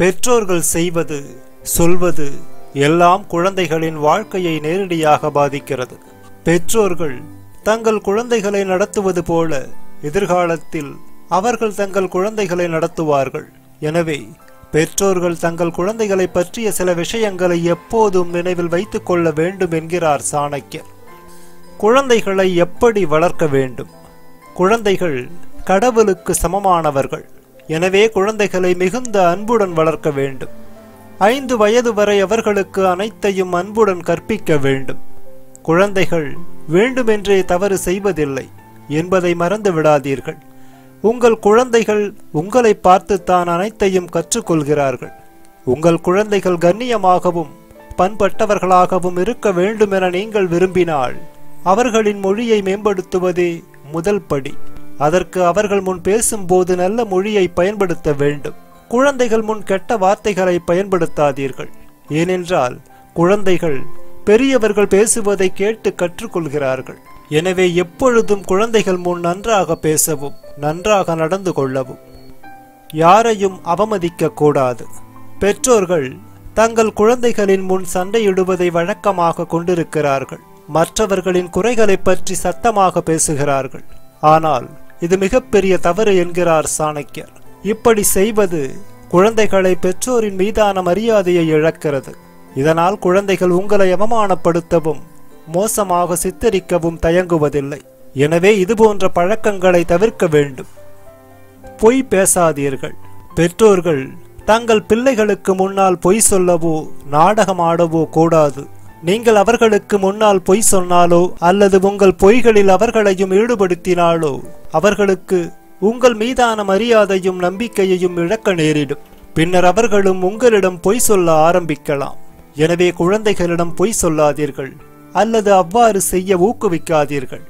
பெற்றோர்கள் செய்வது சொல்வது எல்லாம் குழந்தைகளின் வாழ்க்கையை நேரடியாக பாதிக்கிறது பெற்றோர்கள் தங்கள் குழந்தைகளை நடத்துவது போல எதிர்காலத்தில் அவர்கள் தங்கள் குழந்தைகளை நடத்துவார்கள் எனவே பெற்றோர்கள் தங்கள் குழந்தைகளை பற்றிய சில விஷயங்களை எப்போதும் நினைவில் வைத்துக் கொள்ள வேண்டும் என்கிறார் சாணக்கியர் குழந்தைகளை எப்படி வளர்க்க வேண்டும் குழந்தைகள் கடவுளுக்கு சமமானவர்கள் எனவே குழந்தைகளை மிகுந்த அன்புடன் வளர்க்க வேண்டும் ஐந்து வயது வரை அவர்களுக்கு அனைத்தையும் அன்புடன் கற்பிக்க வேண்டும் குழந்தைகள் வேண்டுமென்றே தவறு செய்வதில்லை என்பதை மறந்து விடாதீர்கள் உங்கள் குழந்தைகள் உங்களை பார்த்துத்தான் அனைத்தையும் கற்றுக்கொள்கிறார்கள் உங்கள் குழந்தைகள் கண்ணியமாகவும் பண்பட்டவர்களாகவும் இருக்க வேண்டும் என நீங்கள் விரும்பினால் அவர்களின் மொழியை மேம்படுத்துவதே முதல் படி அதற்கு அவர்கள் முன் பேசும்போது நல்ல மொழியை பயன்படுத்த வேண்டும் குழந்தைகள் முன் கெட்ட வார்த்தைகளை பயன்படுத்தாதீர்கள் ஏனென்றால் குழந்தைகள் பெரியவர்கள் பேசுவதை கேட்டு கற்றுக்கொள்கிறார்கள் எனவே எப்பொழுதும் குழந்தைகள் முன் நன்றாக பேசவும் நன்றாக நடந்து கொள்ளவும் யாரையும் அவமதிக்க கூடாது பெற்றோர்கள் தங்கள் குழந்தைகளின் முன் சண்டையிடுவதை வழக்கமாக கொண்டிருக்கிறார்கள் மற்றவர்களின் குறைகளை பற்றி சத்தமாக பேசுகிறார்கள் ஆனால் இது மிகப்பெரிய தவறு என்கிறார் சாணக்கியர் இப்படி செய்வது குழந்தைகளை பெற்றோரின் மீதான மரியாதையை இழக்கிறது இதனால் குழந்தைகள் உங்களை அவமானப்படுத்தவும் மோசமாக சித்தரிக்கவும் தயங்குவதில்லை எனவே இதுபோன்ற பழக்கங்களை தவிர்க்க வேண்டும் பொய் பேசாதீர்கள் பெற்றோர்கள் தங்கள் பிள்ளைகளுக்கு முன்னால் பொய் சொல்லவோ நாடகமாடவோ கூடாது நீங்கள் அவர்களுக்கு முன்னால் பொய் சொன்னாலோ அல்லது உங்கள் பொய்களில் அவர்களையும் ஈடுபடுத்தினாலோ அவர்களுக்கு உங்கள் மீதான மரியாதையும் நம்பிக்கையையும் இழக்க நேரிடும் பின்னர் அவர்களும் உங்களிடம் பொய் சொல்ல ஆரம்பிக்கலாம் எனவே குழந்தைகளிடம் பொய் சொல்லாதீர்கள் அல்லது அவ்வாறு செய்ய ஊக்குவிக்காதீர்கள்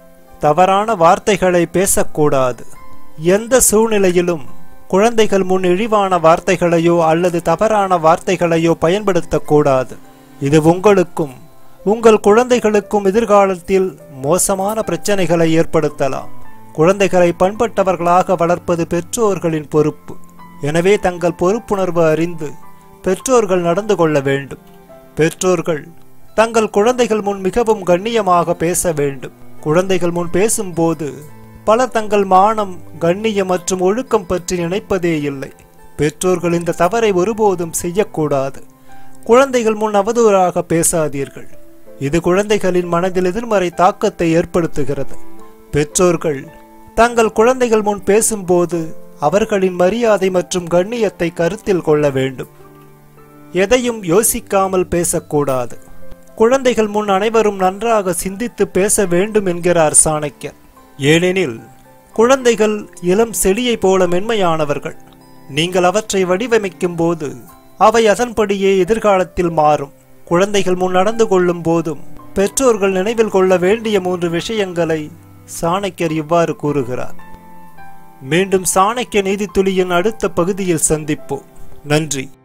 தவறான வார்த்தைகளை பேசக்கூடாது எந்த சூழ்நிலையிலும் குழந்தைகள் முன் இழிவான வார்த்தைகளையோ அல்லது தவறான வார்த்தைகளையோ பயன்படுத்தக்கூடாது இது உங்களுக்கும் உங்கள் குழந்தைகளுக்கும் எதிர்காலத்தில் மோசமான பிரச்சனைகளை ஏற்படுத்தலாம் குழந்தைகளை பண்பட்டவர்களாக வளர்ப்பது பெற்றோர்களின் பொறுப்பு எனவே தங்கள் பொறுப்புணர்வு அறிந்து பெற்றோர்கள் நடந்து கொள்ள வேண்டும் பெற்றோர்கள் தங்கள் குழந்தைகள் முன் மிகவும் கண்ணியமாக பேச வேண்டும் குழந்தைகள் முன் பேசும்போது பலர் தங்கள் மானம் கண்ணியம் மற்றும் ஒழுக்கம் பற்றி நினைப்பதே இல்லை பெற்றோர்கள் இந்த தவறை ஒருபோதும் செய்யக்கூடாது குழந்தைகள் முன் அவதூறாக பேசாதீர்கள் இது குழந்தைகளின் மனதில் எதிர்மறை தாக்கத்தை ஏற்படுத்துகிறது பெற்றோர்கள் தங்கள் குழந்தைகள் முன் பேசும்போது அவர்களின் மரியாதை மற்றும் கண்ணியத்தை கருத்தில் கொள்ள வேண்டும் எதையும் யோசிக்காமல் பேசக்கூடாது குழந்தைகள் முன் அனைவரும் நன்றாக சிந்தித்து பேச வேண்டும் என்கிறார் சாணக்கியர் ஏனெனில் குழந்தைகள் இளம் செடியை போல மென்மையானவர்கள் நீங்கள் அவற்றை வடிவமைக்கும் போது அவை அதன்படியே எதிர்காலத்தில் மாறும் குழந்தைகள் முன் நடந்து கொள்ளும் போதும் பெற்றோர்கள் நினைவில் கொள்ள வேண்டிய மூன்று விஷயங்களை சாணக்கியர் இவ்வாறு கூறுகிறார் மீண்டும் சாணக்கிய நீதித்துளியின் அடுத்த பகுதியில் சந்திப்போம் நன்றி